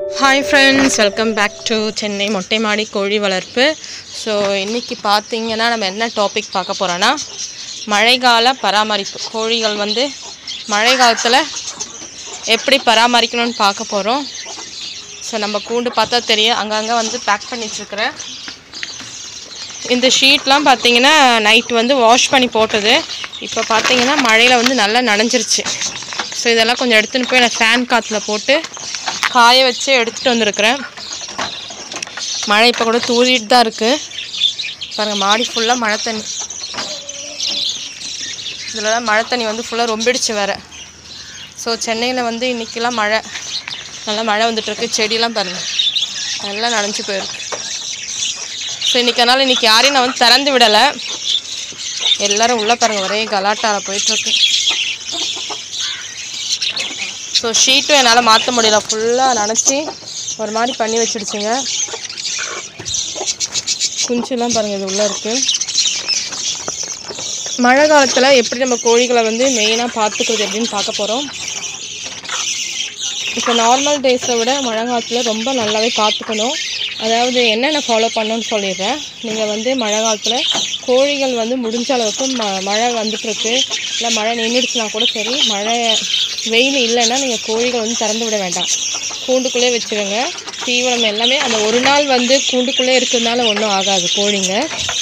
Hi friends welcome back to Chennai மொட்டை மாடி கோழி வளர்ப்பு ஸோ இன்றைக்கி பார்த்தீங்கன்னா நம்ம என்ன டாபிக் பார்க்க போகிறோன்னா மழைக்கால பராமரிப்பு கோழிகள் வந்து மழை காலத்தில் எப்படி பராமரிக்கணும்னு பார்க்க போகிறோம் ஸோ நம்ம கூண்டு பார்த்தா தெரியும் அங்கங்கே வந்து பேக் பண்ணி வச்சுருக்கிறேன் இந்த ஷீட்லாம் பார்த்தீங்கன்னா நைட் வந்து வாஷ் பண்ணி போட்டது இப்போ பார்த்தீங்கன்னா மழையில் வந்து நல்லா நனைஞ்சிருச்சு ஸோ இதெல்லாம் கொஞ்சம் எடுத்துன்னு போய் நான் ஃபேன் காற்றுல போட்டு காய வச்சு எடுத்துகிட்டு வந்திருக்கிறேன் மழை இப்போ கூட தூரிட்டு தான் இருக்குது பாருங்கள் மாடி ஃபுல்லாக மழை தண்ணி இதில் மழை தண்ணி வந்து ஃபுல்லாக ரொம்பிடுச்சு வேறு ஸோ சென்னையில் வந்து இன்றைக்கெலாம் மழை நல்லா மழை வந்துட்டுருக்கு செடியெல்லாம் பாருங்கள் நல்லா நனைஞ்சு போயிருக்கு ஸோ இன்றைக்கி அதனால் இன்றைக்கி யாரையும் நான் வந்து திறந்து விடலை எல்லோரும் உள்ளே பாருங்கள் ஒரே கலாட்டாவில் போயிட்டுருக்கு ஸோ ஷீட்டும் என்னால் மாற்ற முடியல ஃபுல்லாக நனைச்சி ஒரு மாதிரி பண்ணி வச்சிடுச்சுங்க குஞ்செல்லாம் பாருங்கள் இது உள்ளே இருக்குது மழை காலத்தில் எப்படி நம்ம கோழிகளை வந்து மெயினாக பார்த்துக்கிறது எப்படின்னு பார்க்க போகிறோம் இப்போ நார்மல் டேஸை விட மழை காலத்தில் ரொம்ப நல்லாவே பார்த்துக்கணும் அதாவது என்னென்ன ஃபாலோ பண்ணணும்னு சொல்லிடுறேன் நீங்கள் வந்து மழை காலத்தில் கோழிகள் வந்து முடிஞ்ச அளவுக்கு ம மழை வந்துட்டுருக்கு இல்லை மழை நின்றுடுச்சுனா கூட சரி மழை வெயில் இல்லைன்னா நீங்கள் கோழிகள் வந்து திறந்து விட வேண்டாம் கூண்டுக்குள்ளே வச்சுருங்க தீவனம் எல்லாமே அந்த ஒரு நாள் வந்து கூண்டுக்குள்ளே இருக்கிறதுனால ஒன்றும் ஆகாது கோழிங்க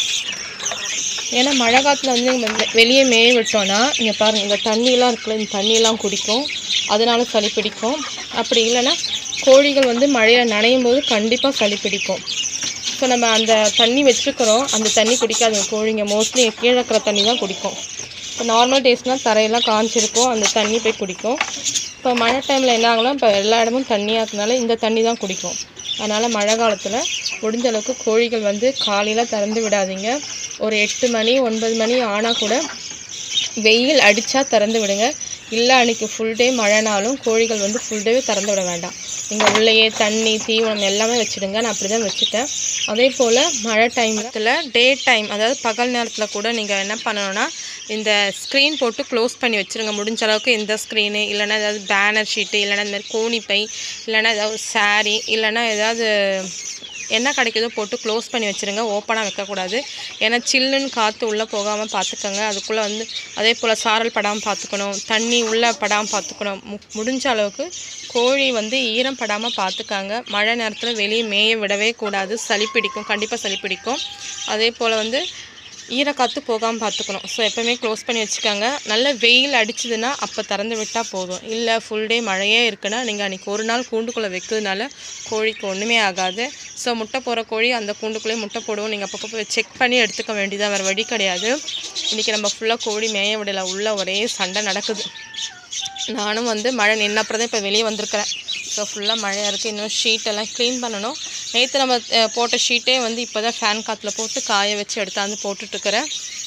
ஏன்னா மழை காலத்தில் வந்து நம்ம வெளியே மேய விட்டோன்னா இங்கே பாருங்கள் இந்த தண்ணியெலாம் இருக்குல்ல இந்த தண்ணியெல்லாம் குடிக்கும் அதனால சளி பிடிக்கும் அப்படி இல்லைன்னா கோழிகள் வந்து மழையில் நனையும் போது கண்டிப்பாக சளி பிடிக்கும் ஸோ நம்ம அந்த தண்ணி வச்சுருக்கிறோம் அந்த தண்ணி குடிக்காதுங்க கோழிங்க மோஸ்ட்லி கீழே இருக்கிற தண்ணி தான் குடிக்கும் இப்போ நார்மல் டேஸ்னால் தரையெல்லாம் காஞ்சிருக்கும் அந்த தண்ணி போய் குடிக்கும் இப்போ மழை டைமில் என்ன ஆகலாம் இப்போ எல்லா இடமும் தண்ணியாக இருக்கனால இந்த தண்ணி தான் குடிக்கும் அதனால் மழை காலத்தில் முடிஞ்ச அளவுக்கு கோழிகள் வந்து காலையில் திறந்து விடாதீங்க ஒரு எட்டு மணி ஒன்பது மணி ஆனால் கூட வெயில் அடித்தா திறந்து விடுங்க இல்லை அன்றைக்கி ஃபுல் டே மழைனாலும் கோழிகள் வந்து ஃபுல் டேவே திறந்து விட வேண்டாம் நீங்கள் உள்ளேயே தண்ணி தீவனம் எல்லாமே வச்சுடுங்க நான் அப்படி தான் வச்சுட்டேன் அதே போல் மழை டைமில் டே டைம் அதாவது பகல் நேரத்தில் கூட நீங்கள் என்ன பண்ணணும்னா இந்த ஸ்க்ரீன் போட்டு க்ளோஸ் பண்ணி வச்சுருங்க முடிஞ்ச அளவுக்கு இந்த ஸ்க்ரீனு இல்லைன்னா ஏதாவது பேனர் ஷீட்டு இல்லைன்னா இந்த மாதிரி கோணிப்பை இல்லைன்னா ஏதாவது சாரீ இல்லைன்னா ஏதாவது என்ன கிடைக்குதோ போட்டு க்ளோஸ் பண்ணி வச்சுருங்க ஓப்பனாக வைக்கக்கூடாது ஏன்னா சில்லுன்னு காற்று உள்ளே போகாமல் பார்த்துக்கோங்க அதுக்குள்ளே வந்து அதே போல் சாரல் படாமல் பார்த்துக்கணும் தண்ணி உள்ளே படாமல் பார்த்துக்கணும் மு முடிஞ்ச அளவுக்கு கோழி வந்து ஈரம் படாமல் பார்த்துக்காங்க மழை நேரத்தில் வெளியே மேய விடவே கூடாது சளி பிடிக்கும் கண்டிப்பாக சளி பிடிக்கும் அதே போல் வந்து ஈரக்காற்று போகாமல் பார்த்துக்கணும் ஸோ எப்போவுமே க்ளோஸ் பண்ணி வச்சுக்கோங்க நல்ல வெயில் அடிச்சதுன்னா அப்போ திறந்து விட்டால் போதும் இல்லை ஃபுல் டே மழையே இருக்குன்னா நீங்கள் அன்றைக்கி ஒரு நாள் கூண்டுக்குள்ளே வைக்கிறதுனால கோழிக்கு ஒன்றுமே ஆகாது ஸோ முட்டை போகிற கோழி அந்த கூண்டுக்குள்ளேயே முட்டை போடுவோம் நீங்கள் அப்பப்போ போய் செக் பண்ணி எடுத்துக்க வேண்டியதாக வேறு வழி கிடையாது இன்றைக்கி நம்ம ஃபுல்லாக கோழி மேய விடலை உள்ளே ஒரே சண்டை நடக்குது நானும் வந்து மழை நின்னப்புறம் தான் இப்போ வெளியே வந்திருக்கிறேன் ஸோ ஃபுல்லாக மழையாக இருக்குது இன்னும் ஷீட்டெல்லாம் க்ளீன் பண்ணணும் நேற்று நம்ம அஹ், போட்ட ஷீட்டே வந்து இப்போ தான் ஃபேன் காற்றுல போட்டு காய வச்சு எடுத்தாந்து போட்டுட்ருக்கிறேன்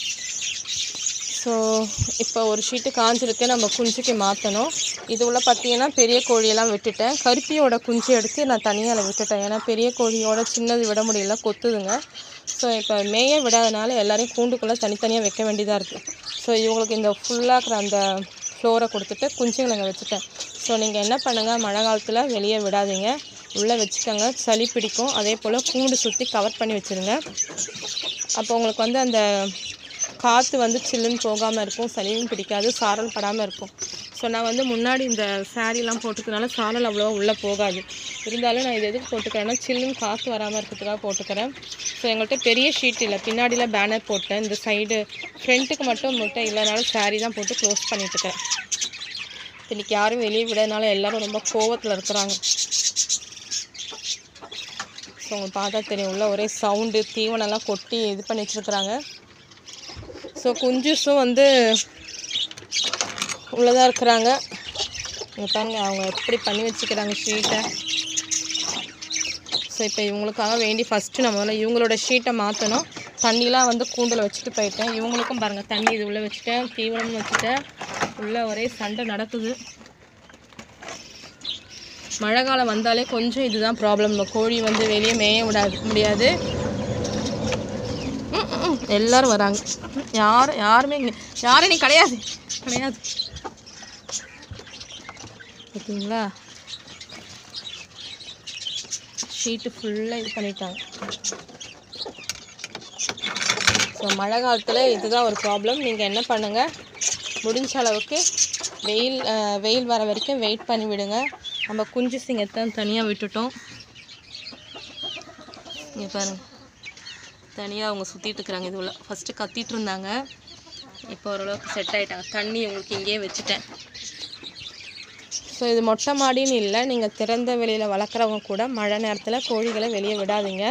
ஸோ இப்போ ஒரு ஷீட்டு காஞ்சிருக்கு நம்ம குஞ்சுக்கு மாற்றணும் இது உள்ள பார்த்தீங்கன்னா பெரிய கோழியெல்லாம் விட்டுட்டேன் கருப்பியோட குஞ்சு எடுத்து நான் தனியாக விட்டுட்டேன் ஏன்னா பெரிய கோழியோட சின்னது விட முடியல கொத்துதுங்க ஸோ இப்போ மேய விடாதனால எல்லாரையும் கூண்டுக்குள்ளே தனித்தனியாக வைக்க வேண்டியதாக இருக்குது ஸோ இவங்களுக்கு இந்த ஃபுல்லாக இருக்கிற அந்த ஃப்ளோரை கொடுத்துட்டு குஞ்சுங்களை இங்கே வச்சுட்டேன் ஸோ நீங்கள் என்ன பண்ணுங்கள் மழை காலத்தில் வெளியே விடாதீங்க உள்ளே வச்சுக்கோங்க சளி பிடிக்கும் அதே போல் கூண்டு சுற்றி கவர் பண்ணி வச்சுருங்க அப்போ உங்களுக்கு வந்து அந்த காற்று வந்து சில்லுன்னு போகாமல் இருக்கும் சளியும் பிடிக்காது சாரல் படாமல் இருக்கும் ஸோ நான் வந்து முன்னாடி இந்த சாரீலாம் போட்டுக்கிறனால சாரல் அவ்வளோவா உள்ளே போகாது இருந்தாலும் நான் இது எதுக்கு போட்டுக்கிறேன்னா சில்லுன்னு காற்று வராமல் இருக்கிறதுக்காக போட்டுக்கிறேன் ஸோ எங்கள்கிட்ட பெரிய ஷீட் இல்லை பின்னாடியில் பேனர் போட்டேன் இந்த சைடு ஃப்ரண்ட்டுக்கு மட்டும் முட்டை இல்லைனாலும் சாரீ தான் போட்டு க்ளோஸ் பண்ணிட்டுருக்கேன் இன்றைக்கி யாரும் வெளியே விடனால எல்லாரும் ரொம்ப கோவத்தில் இருக்கிறாங்க ஸோ உங்களுக்கு பார்த்தா தெரியும் உள்ள ஒரே சவுண்டு தீவனம்லாம் கொட்டி இது பண்ணி வச்சுருக்குறாங்க ஸோ குஞ்சுஸும் வந்து உள்ளதாக இருக்கிறாங்க இங்க பாருங்க அவங்க எப்படி பண்ணி வச்சுக்கிறாங்க ஷீட்டை ஸோ இப்போ இவங்களுக்காக வேண்டி ஃபஸ்ட்டு நம்ம வந்து இவங்களோட ஷீட்டை மாற்றணும் தண்ணிலாம் வந்து கூண்டில் வச்சுட்டு போயிட்டேன் இவங்களுக்கும் பாருங்கள் தண்ணி இது உள்ளே வச்சுட்டேன் தீவனம்னு வச்சுட்டேன் உள்ளே ஒரே சண்டை நடக்குது மழை காலம் வந்தாலே கொஞ்சம் இதுதான் ப்ராப்ளம் கோழி வந்து வெளியே மேய விடாது முடியாது ம், ம், ம். எல்லாரும் வராங்க யாரும் யாருமே இங்கே யாரும் நீ கிடையாது கிடையாது பார்த்தீங்களா ஷீட்டு ஃபுல்லாக இது பண்ணிட்டாங்க ஸோ மழை காலத்தில் இதுதான் ஒரு ப்ராப்ளம் நீங்கள் என்ன பண்ணுங்கள் முடிஞ்ச அளவுக்கு வெயில் அஹ், வெயில் வர வரைக்கும் வெயிட் பண்ணி விடுங்க நம்ம குஞ்சு சிங்கத்தான் தனியாக விட்டுட்டோம் இங்கே பாருங்க தனியாக அவங்க சுற்றிட்டு இருக்கிறாங்க இது உள்ள ஃபஸ்ட்டு கத்திட்டு இருந்தாங்க இப்போ ஓரளவுக்கு செட் ஆகிட்டாங்க தண்ணி உங்களுக்கு இங்கேயே வச்சுட்டேன் ஸோ இது மொட்டை மாடின்னு இல்லை நீங்கள் திறந்த வெளியில் வளர்க்குறவங்க கூட மழை நேரத்தில் கோழிகளை வெளியே விடாதீங்க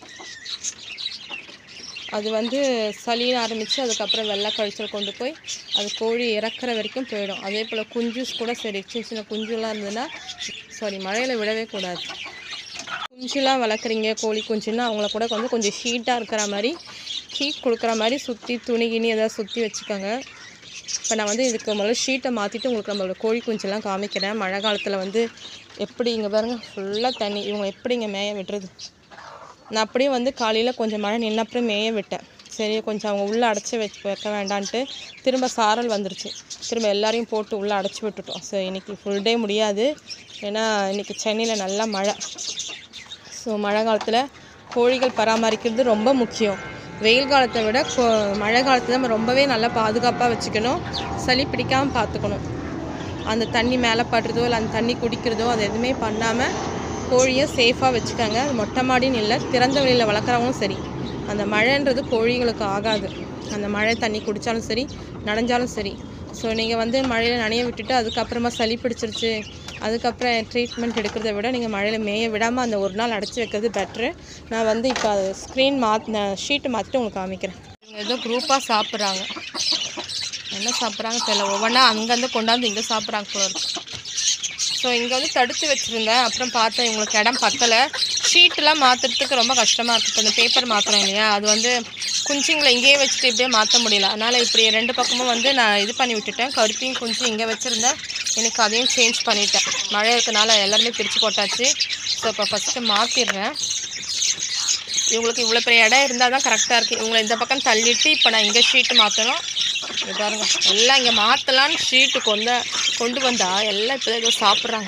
அது வந்து சளின்னு ஆரம்பித்து அதுக்கப்புறம் வெள்ளை கழிச்சல் கொண்டு போய் அது கோழி இறக்குற வரைக்கும் போயிடும் அதே போல் குஞ்சுஸ் கூட சரி சின்ன சின்ன குஞ்சுலாம் இருந்ததுன்னா சாரி மழையில் விடவே கூடாது குஞ்சுலாம் வளர்க்குறீங்க கோழி குஞ்சுன்னா அவங்கள கூட வந்து கொஞ்சம் ஹீட்டாக இருக்கிற மாதிரி ஹீட் கொடுக்குற மாதிரி சுற்றி துணி கிணி ஏதாவது சுற்றி வச்சுக்கோங்க இப்போ நான் வந்து இதுக்கு முதல்ல ஷீட்டை மாற்றிட்டு உங்களுக்கு நம்மளோட கோழி குஞ்செல்லாம் காமிக்கிறேன் மழை காலத்தில் வந்து எப்படி இங்கே பாருங்கள் ஃபுல்லாக தண்ணி இவங்க எப்படி இங்கே மேய விடுறது நான் அப்படியே வந்து காலையில் கொஞ்சம் மழை நின்ன அப்புறம் மேய விட்டேன் சரி கொஞ்சம் அவங்க உள்ளே அடைச்சி வச்சு வைக்க வேண்டான்ட்டு திரும்ப சாரல் வந்துருச்சு திரும்ப எல்லாரையும் போட்டு உள்ளே அடைச்சி விட்டுட்டோம் ஸோ இன்றைக்கி ஃபுல் டே முடியாது ஏன்னா இன்றைக்கி சென்னையில் நல்லா மழை ஸோ மழை காலத்தில் கோழிகள் பராமரிக்கிறது ரொம்ப முக்கியம் வெயில் காலத்தை விட கோ மழை காலத்தில் நம்ம ரொம்பவே நல்லா பாதுகாப்பாக வச்சுக்கணும் சளி பிடிக்காமல் பார்த்துக்கணும் அந்த தண்ணி மேலே படுறதோ இல்லை அந்த தண்ணி குடிக்கிறதோ அது எதுவுமே பண்ணாமல் கோழியை சேஃபாக வச்சுக்கோங்க அது மொட்டை மாடின்னு இல்லை திறந்த வெளியில் வளர்க்குறவங்களும் சரி அந்த மழைன்றது கோழிகளுக்கு ஆகாது அந்த மழை தண்ணி குடித்தாலும் சரி நனைஞ்சாலும் சரி ஸோ நீங்கள் வந்து மழையில் நனைய விட்டுட்டு அதுக்கப்புறமா சளி பிடிச்சிருச்சு அதுக்கப்புறம் ட்ரீட்மெண்ட் எடுக்கிறத விட நீங்கள் மழையில் மேய விடாமல் அந்த ஒரு நாள் அடைச்சி வைக்கிறது பெட்ரு நான் வந்து இப்போ ஸ்க்ரீன் மாற்றின ஷீட்டு மாற்றிட்டு உங்களுக்கு காமிக்கிறேன் இவங்க ஏதோ குரூப்பாக சாப்பிட்றாங்க என்ன சாப்பிட்றாங்க தெரியல ஒவ்வொன்றா அங்கேருந்து கொண்டாந்து இங்கே சாப்பிட்றாங்க போல இருக்கு ஸோ இங்கே வந்து தடுத்து வச்சுருந்தேன் அப்புறம் பார்த்தேன் இவங்களுக்கு இடம் பத்தலை ஷீட்டெலாம் மாற்றுறதுக்கு ரொம்ப கஷ்டமாக இருக்குது இப்போ இந்த பேப்பர் மாற்றுறோம் இல்லையா அது வந்து குஞ்சுங்களை இங்கேயே வச்சுட்டு இப்படியே மாற்ற முடியல அதனால் இப்படி ரெண்டு பக்கமும் வந்து நான் இது பண்ணி விட்டுட்டேன் கருப்பையும் குஞ்சு இங்கே வச்சுருந்தேன் எனக்கு அதையும் சேஞ்ச் பண்ணிட்டேன் மழை இருக்கனால எல்லாருமே பிரித்து போட்டாச்சு ஸோ இப்போ ஃபஸ்ட்டு மாற்றிடுறேன் இவங்களுக்கு இவ்வளோ பெரிய இடம் இருந்தால் தான் கரெக்டாக இருக்குது இவங்களை இந்த பக்கம் தள்ளிட்டு இப்போ நான் இங்கே ஷீட்டு மாற்றணும் இங்க பாருங்க எல்லாம் இங்கே மாற்றலான்னு ஷீட்டு கொண்டு கொண்டு வந்தா எல்லாம் இப்போ ஏதோ சாப்பிட்றாங்க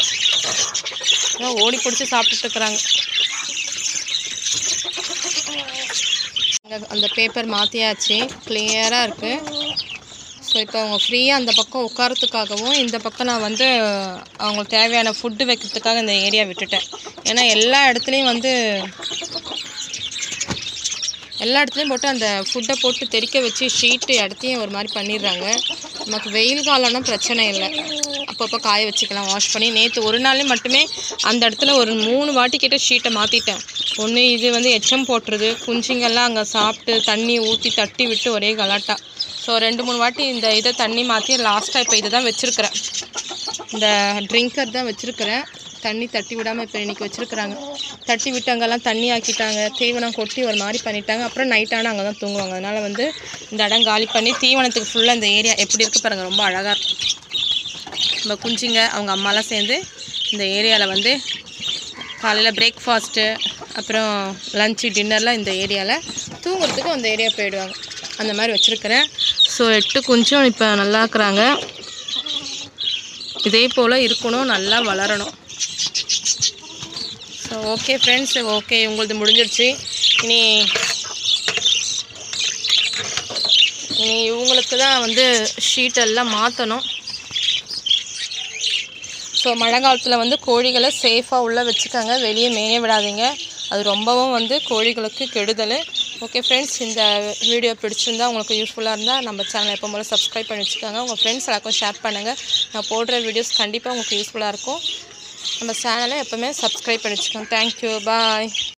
ஓடி பிடிச்சி சாப்பிட்டுட்டு இருக்கிறாங்க இங்க அந்த பேப்பர் மாற்றியாச்சு கிளியராக இருக்குது ஸோ இப்போ அவங்க ஃப்ரீயாக அந்த பக்கம் உட்காரத்துக்காகவும் இந்த பக்கம் நான் வந்து அவங்களுக்கு தேவையான ஃபுட்டு வைக்கிறதுக்காக இந்த ஏரியா விட்டுட்டேன் ஏன்னா எல்லா இடத்துலையும் வந்து எல்லா இடத்துலையும் போட்டு அந்த ஃபுட்டை போட்டு தெறிக்க வச்சு ஷீட்டு இடத்தையும் ஒரு மாதிரி பண்ணிடுறாங்க நமக்கு வெயில் காலம்னா பிரச்சனை இல்லை அப்பப்போ காய வச்சுக்கலாம் வாஷ் பண்ணி நேற்று ஒரு நாள்லேயும் மட்டுமே அந்த இடத்துல ஒரு மூணு வாட்டி கிட்ட ஷீட்டை மாற்றிட்டேன் ஒன்று இது வந்து எச்சம் போட்டுருது குஞ்சுங்கெல்லாம் அங்கே சாப்பிட்டு தண்ணி ஊற்றி தட்டி விட்டு ஒரே கலாட்டா ஸோ ரெண்டு மூணு வாட்டி இந்த இதை தண்ணி மாற்றி லாஸ்ட்டாக இப்போ இதை தான் வச்சுருக்கிறேன் இந்த ட்ரிங்கர் தான் வச்சுருக்கிறேன் தண்ணி தட்டி விடாமல் இப்போ இன்றைக்கி வச்சுருக்குறாங்க தட்டி விட்டு அங்கெல்லாம் தண்ணி ஆக்கிட்டாங்க தீவனம் கொட்டி ஒரு மாதிரி பண்ணிட்டாங்க அப்புறம் நைட் ஆனால் அங்கே தான் தூங்குவாங்க அதனால் வந்து இந்த இடம் காலி பண்ணி தீவனத்துக்கு ஃபுல்லாக இந்த ஏரியா எப்படி இருக்குது பாருங்கள் ரொம்ப அழகாக இருக்கும் நம்ம குஞ்சுங்க அவங்க அம்மாலாம் சேர்ந்து இந்த ஏரியாவில் வந்து காலையில் பிரேக்ஃபாஸ்ட்டு அப்புறம் லஞ்சு டின்னர்லாம் இந்த ஏரியாவில் தூங்குறதுக்கு அந்த ஏரியா போயிடுவாங்க அந்த மாதிரி வச்சுருக்கிறேன் ஸோ எட்டு குஞ்சும் இப்போ நல்லா இருக்கிறாங்க இதே போல் இருக்கணும் நல்லா வளரணும் ஸோ ஓகே ஃப்ரெண்ட்ஸ் ஓகே உங்களது முடிஞ்சிருச்சு இனி இனி இவங்களுக்கு தான் வந்து ஷீட் எல்லாம் மாற்றணும் ஸோ மழை காலத்தில் வந்து கோழிகளை சேஃபாக உள்ளே வச்சுக்கோங்க வெளியே மேய விடாதீங்க அது ரொம்பவும் வந்து கோழிகளுக்கு கெடுதல் ஓகே ஃப்ரெண்ட்ஸ் இந்த வீடியோ பிடிச்சிருந்தா உங்களுக்கு யூஸ்ஃபுல்லாக இருந்தால் நம்ம சேனலை எப்போ போல் சப்ஸ்கிரைப் பண்ணி வச்சுக்கோங்க உங்கள் ஃப்ரெண்ட்ஸ் எல்லாருக்கும் ஷேர் பண்ணுங்கள் நான் போடுற வீடியோஸ் கண்டிப்பாக உங்களுக்கு யூஸ்ஃபுல்லாக இருக்கும் நம்ம சேனலை எப்போவுமே சப்ஸ்கிரைப் பண்ணி வச்சுக்கோங்க தேங்க்யூ பாய்